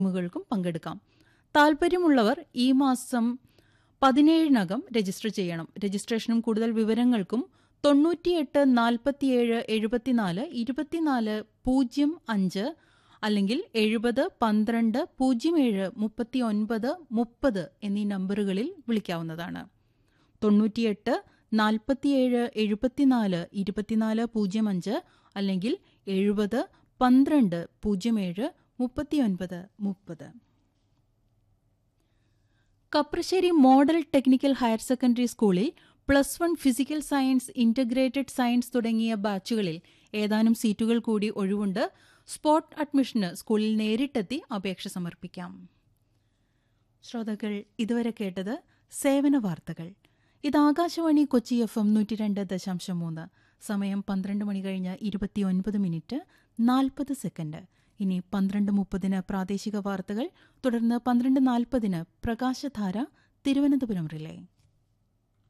മുകൾക്കും പങ്കെടുക്കാം താൽപ്പര്യമുള്ളവർ ഈ മാസം പതിനേഴിനകം രജിസ്റ്റർ ചെയ്യണം രജിസ്ട്രേഷനും കൂടുതൽ വിവരങ്ങൾക്കും തൊണ്ണൂറ്റിയെട്ട് നാൽപ്പത്തിയേഴ് എഴുപത്തിനാല് ഇരുപത്തിനാല് പൂജ്യം അഞ്ച് അല്ലെങ്കിൽ എഴുപത് പന്ത്രണ്ട് പൂജ്യം ഏഴ് മുപ്പത്തി ഒൻപത് മുപ്പത് എന്നീ നമ്പറുകളിൽ വിളിക്കാവുന്നതാണ് തൊണ്ണൂറ്റിയെട്ട് നാൽപ്പത്തിയേഴ് എഴുപത്തിനാല് ഇരുപത്തിനാല് പൂജ്യം അഞ്ച് അല്ലെങ്കിൽ എഴുപത് പന്ത്രണ്ട് പൂജ്യം ഏഴ് മുപ്പത്തിയൊൻപത് മുപ്പത് Kaprassery model technical higher secondary സ്കൂളിൽ plus one physical science integrated science തുടങ്ങിയ ബാച്ചുകളിൽ ഏതാനും സീറ്റുകൾ കൂടി ഒഴിവുണ്ട് സ്പോട്ട് അഡ്മിഷന് സ്കൂളിൽ നേരിട്ടെത്തി അപേക്ഷ സമർപ്പിക്കാം ശ്രോതാക്കൾ ഇതുവരെ കേട്ടത് സേവന വാർത്തകൾ ഇത് ആകാശവാണി കൊച്ചി എഫ് എം നൂറ്റി രണ്ട് ദശാംശം മൂന്ന് സമയം പന്ത്രണ്ട് മണി കഴിഞ്ഞ് ഇരുപത്തിയൊൻപത് മിനിറ്റ് നാൽപ്പത് സെക്കൻഡ് ഇനി പന്ത്രണ്ട് മുപ്പതിന് പ്രാദേശിക വാർത്തകൾ തുടർന്ന് പന്ത്രണ്ട് നാൽപ്പതിന് പ്രകാശധാര തിരുവനന്തപുരം റിലേ